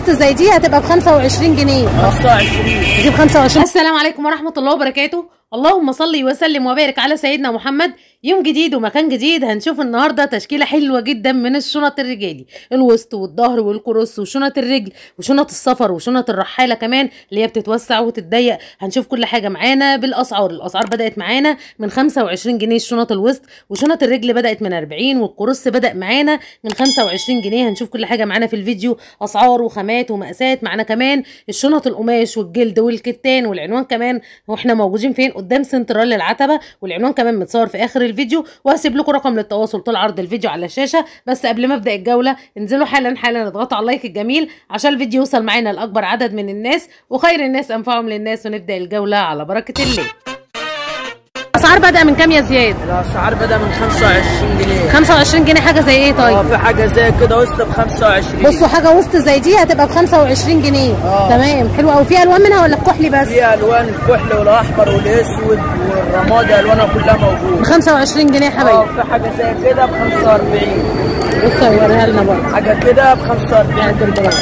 وسط زي دي هتبقى ب 25 جنيه 25 دي ب 25 السلام عليكم ورحمه الله وبركاته اللهم صل وسلم وبارك على سيدنا محمد يوم جديد ومكان جديد هنشوف النهارده تشكيله حلوه جدا من الشنط الرجالي الوسط والظهر والكروس وشنط الرجل وشنط السفر وشنط الرحاله كمان اللي هي بتتوسع وتتضيق هنشوف كل حاجه معانا بالاسعار الاسعار بدات معانا من 25 جنيه شنط الوسط وشنط الرجل بدات من 40 والكروس بدا معانا من 25 جنيه هنشوف كل حاجه معانا في الفيديو اسعار وخامات ومقاسات معانا كمان الشنط القماش والجلد والكتان والعنوان كمان واحنا موجودين فين قدام سنترال العتبه والعنوان كمان متصور في اخر الفيديو وهسيب لكم رقم للتواصل طول عرض الفيديو على الشاشه بس قبل ما ابدا الجوله انزلوا حالا حالا اضغطوا على اللايك الجميل عشان الفيديو يوصل معانا لاكبر عدد من الناس وخير الناس انفعهم للناس ونبدا الجوله على بركه الله اسعار بدأ من كام يا زياد الاسعار بدا من 25 جنيه 25 جنيه حاجه زي ايه اه طيب في حاجه زي كده وسط ب 25 بصوا حاجه وسط زي دي هتبقى ب 25 جنيه آه. تمام حلو قوي في الوان منها ولا الكحلي بس في الوان الكحل والاحمر والاسود والرمادي الوانها كلها ب موجوده 25 جنيه يا اه حبايبي في حاجه زي كده ب 45 بصوا هيوريها لنا برضه حاجه كده ب 45 قد البراءة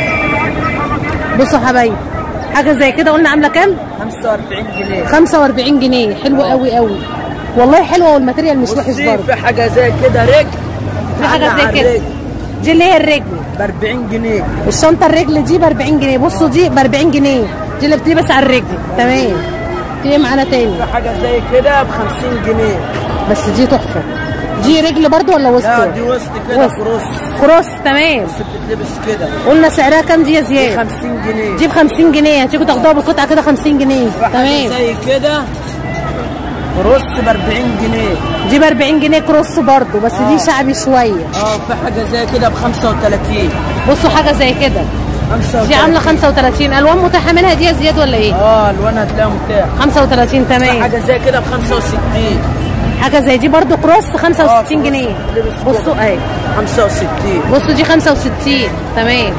بصوا يا حبايبي حاجه زي كده قلنا عامله كام 45 جنيه 45 جنيه حلو قوي قوي والله حلوه والماتيريال مش وحش بصي برضه في حاجه زي كده رجل في حاجه على زي كده الرجل دي اللي هي الرجل ب 40 جنيه الشنطه الرجل دي ب 40 جنيه بصوا دي ب 40 جنيه دي اللي بتلبس على الرجل تمام في ايه معانا تاني في حاجه زي كده ب 50 جنيه بس دي تحفه دي رجل برضو ولا لا وسط دي وسط كده وسط. كروس كروس تمام بس بتتلبس كده قلنا سعرها كام دي يا دي زياد 50 جنيه دي ب 50 جنيه هتيجوا تاخدوها بالقطعه كده 50 جنيه في حاجه تمام زي كده كروس ب 40 جنيه دي ب 40 جنيه كروس برضو بس دي آه. شعبي شويه اه في حاجه زي كده ب 35 بصوا حاجه زي كده 35 دي عامله 35 الوان متاحه منها دي يا زياد ولا ايه اه الوانها هتلاقيها متاح 35 في تمام حاجه زي كده ب 65 حاجه زي دي برضو كروس 65 آه، كروس. جنيه لبس بصوا اهي 65 بصوا دي 65 تمام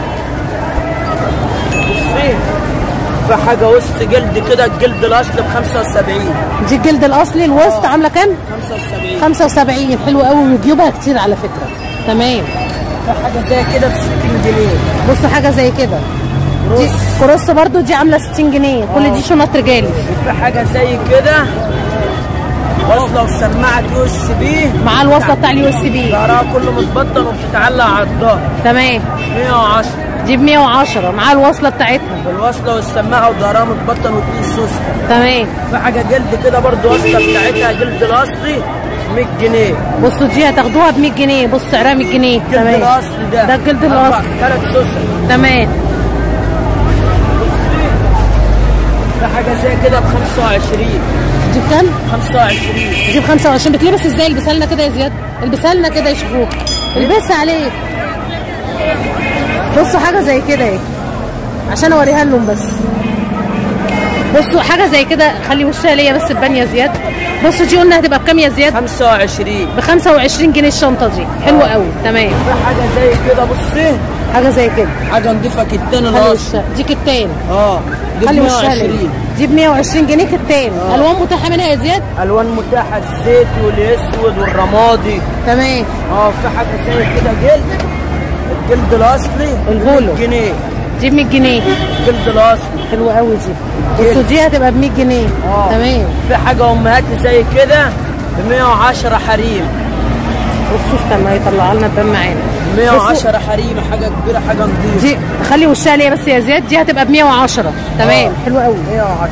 بصي في حاجه وسط جلد كده الجلد الاصلي ب 75 دي الجلد الاصلي الوسط آه. عامله كام 75 75 حلو قوي وجيوبها كتير على فكره تمام في حاجه زي كده ب 60 جنيه بصوا حاجه زي كده دي كروس برضو دي عامله 60 جنيه كل دي شنط رجالي في حاجه زي كده واصله وسماعه يو اس بي مع الوصله بتاع اليو اس بي ظهرها كله متبطن وبتتعلق على الظهر تمام 110 دي ب 110 مع الوصله بتاعتها بالوصله والسماعه وظهرها متبطن وتقيل سوسته تمام في حاجه جلد كده برضو وصله بتاعتها جلد الاصلي 100 جنيه بصوا دي هتاخدوها ب 100 جنيه بص سعرها 100 جنيه الجلد تمام الاصلي ده ده الجلد الاصلي ثلاث سوسه تمام في حاجه زي كده ب 25 دي بكام؟ 25 دي ب 25 بتلبس ازاي البسها لنا كده يا زياد البسها لنا كده يشوفوك البسها عليه بصوا حاجه زي كده اهي عشان اوريها لهم بس بصوا حاجه زي كده خلي وشها ليا بس تبان يا زياد بصوا دي قلنا هتبقى بكام يا زياد 25 ب 25 جنيه الشنطه دي حلوه قوي تمام في حاجه زي كده بصي حاجه زي كده حاجه نضيفه كتان خلي الاصلي وشها دي كتان اه دي ب خلي وشها ليا 120 دي ب 120 جنيه كتان آه. الوان متاحه منها يا زياد الوان متاحه الزيتي والاسود والرمادي تمام اه في حاجه زي كده جلد الجلد الاصلي البولو. 100 جنيه دي ب 100 جنيه الجلد الاصلي حلوه قوي دي بصوا دي هتبقى ب 100 جنيه اه تمام في حاجه امهات زي كده ب 110 حريم بصوا استنى يطلع لنا الدم معانا 110 حريم حاجه كبيره حاجه نظيفه دي خلي وشها ليا بس يا زياد دي هتبقى ب 110 تمام آه. حلوه قوي 110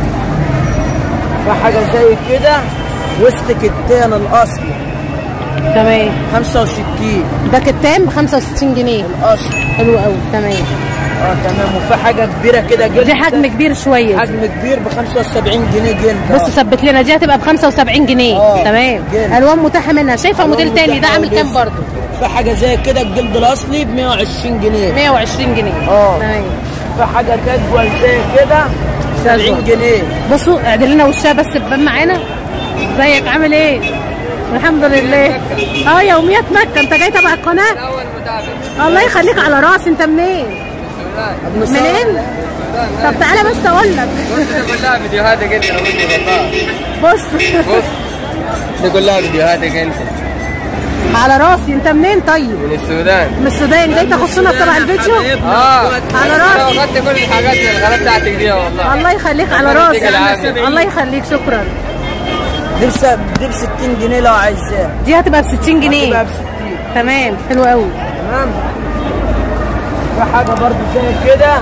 في حاجه زي كده وسط كتان الاصلي تمام 65 ده كتان ب 65 جنيه الاصل حلو قوي تمام اه تمام وفي حاجه كبيره كده جلد دي حجم كبير شويه دي. حجم كبير ب 75 جنيه جلد بص آه. ثبت لنا دي هتبقى ب 75 جنيه آه. تمام جلد. الوان متاحه منها شايفه ألوان موديل تاني ده متاحة عامل كام ولسه. برضه في حاجه زي كده الجلد الاصلي ب 120 جنيه 120 جنيه آه. تمام في حاجه كاجوال زي كده 70 جنيه بصوا اعدل لنا وشها بس تبان معانا ازيك عامل ايه الحمد لله اه يوميات مكه انت جاي تبع القناه اول متابع الله يخليك على راسي انت منين ابن صالح. منين طب تعالى بس اقول لك كنت كلها فيديوهاتك انت لو كنت والله بص بص دي كلها فيديوهاتك انت على راسي انت منين طيب من السودان من السودان جاي تاخد صوره تبع الفيديو اه على انا راسي واخدت كل الحاجات الغلط بتاعتك دي والله الله يخليك على ربنا راسي يديك العافية. الله يخليك شكرا دي بس دي ب 60 جنيه لو عايزاه دي هتبقى ب 60 هتبقى جنيه ب 60 تمام حلو قوي تمام في حاجه برضو زي كده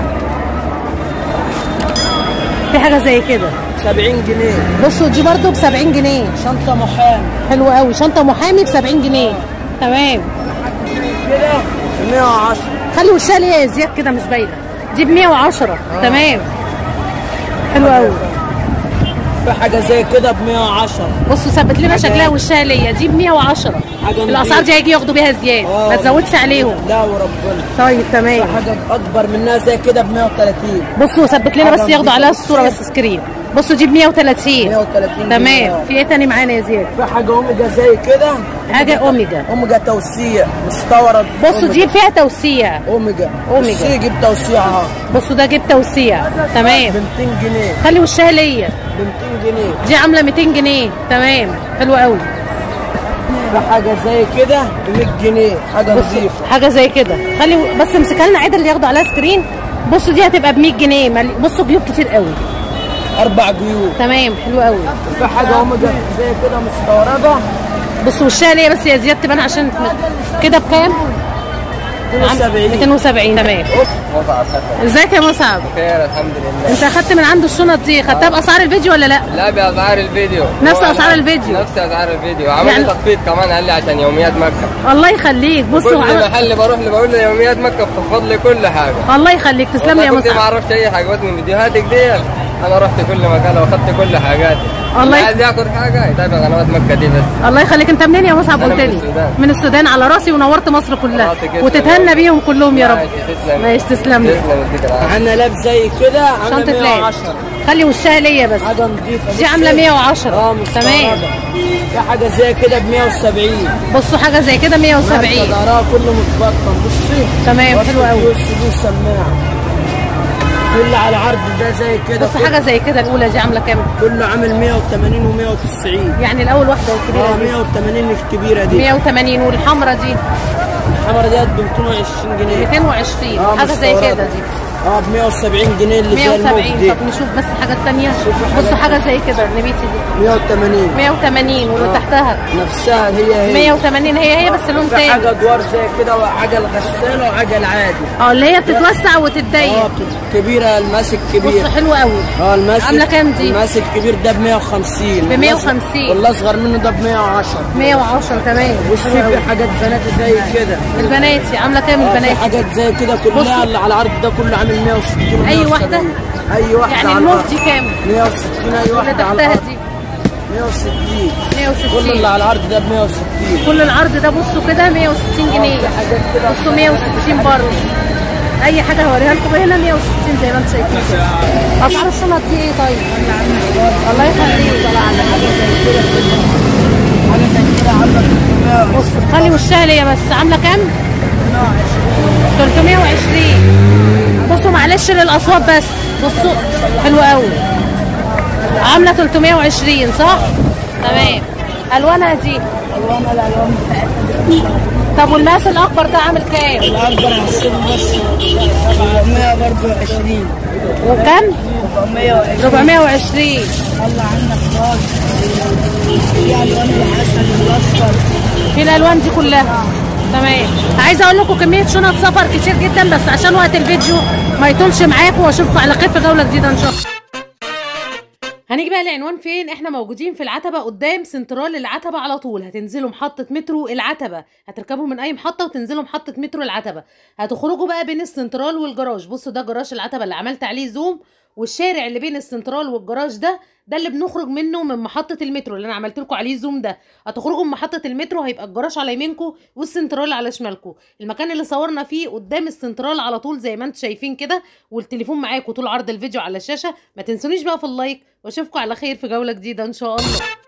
في حاجه زي كده 70 جنيه بصوا دي برضو ب 70 جنيه شنطه محامي حلو قوي شنطه محامي ب 70 جنيه تمام كده ب 110 خلي وشها ليه يا زياد كده مش باينه دي ب 110 تمام حلو قوي في حاجه زي كده ب 110 بصوا ثبت لنا شكلها وشها ليا دي ب 110 حاجة الاسعار دي هيجي ياخدوا بيها زياد آه. ما تزودش عليهم لا وربنا طيب في تمام حاجه اكبر منها زي كده ب 130 بصوا ثبت لنا بس حاجة ياخدوا عليها نضيفة. الصوره بس سكرين بصوا دي ب 130 130 جنيه. تمام في ايه تاني معانا يا زياد في حاجه اوميجا زي كده حاجه اوميجا اوميجا توسيع مستورد بصوا دي فيها توسيع اوميجا أوميجا. بصي جيب توسيع اهو بصوا ده جيب توسيع ب تمام 200 جنيه خلي وشها ليا ب 200 جنيه دي عامله 200 جنيه تمام حلو قوي في حاجه زي كده ب 100 جنيه حاجه نظيفه حاجه زي كده خلي بس امسكها لنا عدل اللي ياخدوا عليها سكرين بصوا دي هتبقى ب 100 جنيه مل- بصوا جيوب كتير قوي اربع جيوب تمام حلو قوي في حاجه اوميجا زي كده مستورده بصوا وشها ليا بس يا زياد تبان عشان كده بكام؟ 72 270 تمام مصعب حسن ازيك يا مصعب؟ خير الحمد لله انت اخدت من عنده الشنط دي خدتها باسعار الفيديو ولا لا؟ لا باسعار الفيديو نفس هو أسعار لا، الفيديو. نفس اسعار الفيديو عمل يعني- لي تخفيض كمان قال لي عشان يوميات مكه الله يخليك بصوا كل عمل... محل بروح له بقول له يوميات مكه بخفض لي كل حاجه الله يخليك تسلم لي يا والله كنت ما مصعب اعرفش اي حاجه بس من فيديوهاتك دي انا رحت كل مكان واخدت كل حاجاتي الله اللي يخ- عايز ياخد حاجه يتابع قنوات مكه دي بس الله يخليك انت منين يا مصعب أنا قلت من لي السودان. من السودان على راسي ونورت مصر كلها راسي كده. وتتهنى بيهم كلهم يا رب ماشي، تسلم. ماشي تسلم لي تسلم يديك العافيه معانا لاب زي كده عامله شنطه لاب 110 خلي وشها ليا بس حاجه نظيفه دي عامله 110 اه مستوردة. تمام في حاجه زي كده ب 170 بصوا حاجه زي كده 170 ماركة ظهرها كله متبطن بصي تمام، وصل حلو قوي. فلوس دي السماعه كل على العرض ده زي كده بصوا حاجه زي كده الاولى دي عامله كام كله عامل 180 و190 يعني الاول واحده اه والكبيره دي 180 الكبيره دي 180 والحمرا دي الحمرا ديت ب 220 جنيه 220 اه حاجه زي مستوردة. كده دي اه ب 170 جنيه اللي زي الموف 170 دي طب نشوف بس حاجات تانية شوفي حاجات بصوا حاجه زي كده النبيتي دي 180 180 واللي آه. تحتها نفسها هي هي 180 هي هي بس لون في تاني حاجه ادوار زي كده وعجل غساله وعجل عادي اه اللي هي بتتوسع اه وتتضيق كبيره الماسك كبير بصوا حلوه قوي اه الماسك عاملة كام دي؟ الماسك كبير ده ب 150 ب 150. والاصغر منه ده ب 110 110 تمام بصي حلوة في قوي. حاجات بنات زي كده البناتي عامله كام اه في البناتي حاجات زي كده كلها بصي. اللي على العرض ده كله عامل 160 أي 170. واحدة؟ اي واحده يعني على الموف العرض دي كام 160 اي اللي واحده على تحتها العرض دي 160 كل 160 اللي على العرض ده ب 160 كل العرض ده بصوا كده 160 جنيه في حاجات كده بصوا 160 برضه اي حاجه هوريها لكم هنا 160 زي ما انتم شايفين كده اسعار الشنط دي ايه طيب الله يخليك حاجه زي كده عامله 300 بص خلي وشها ليا بس عامله كام 320 بصوا معلش للاصوات بس بصوا حلوه قوي عامله 320 صح تمام الوانها دي الوان الالوان بتاعتها طب والمقاس الاكبر ده عامل كام الاكبر هحسبه بس 420 وكام 420 420 الله عنك خالص في الوان العسل الاصفر في الالوان دي كلها تمام عايزه اقول لكم كميه شنط سفر كتير جدا بس عشان وقت الفيديو ما يطولش معاكم واشوفكم على خير في جوله جديده ان شاء الله هنيجي بقى العنوان فين احنا موجودين في العتبة قدام سنترال العتبة على طول هتنزلوا محطة مترو العتبة هتركبوا من اي محطة وتنزلوا محطة مترو العتبة هتخرجوا بقى بين السنترال والجراج بصوا ده جراج العتبة اللي عملت عليه زوم والشارع اللي بين السنترال والجراج ده ده اللي بنخرج منه من محطة المترو اللي انا عملت لكم عليه زوم ده هتخرجوا من محطة المترو هيبقى الجراج على يمينكم والسنترال على شمالكم المكان اللي صورنا فيه قدام السنترال على طول زي ما انتم شايفين كده والتليفون معاكم طول عرض الفيديو على الشاشة ما تنسونيش بقى في اللايك واشوفكم على خير في جولة جديدة ان شاء الله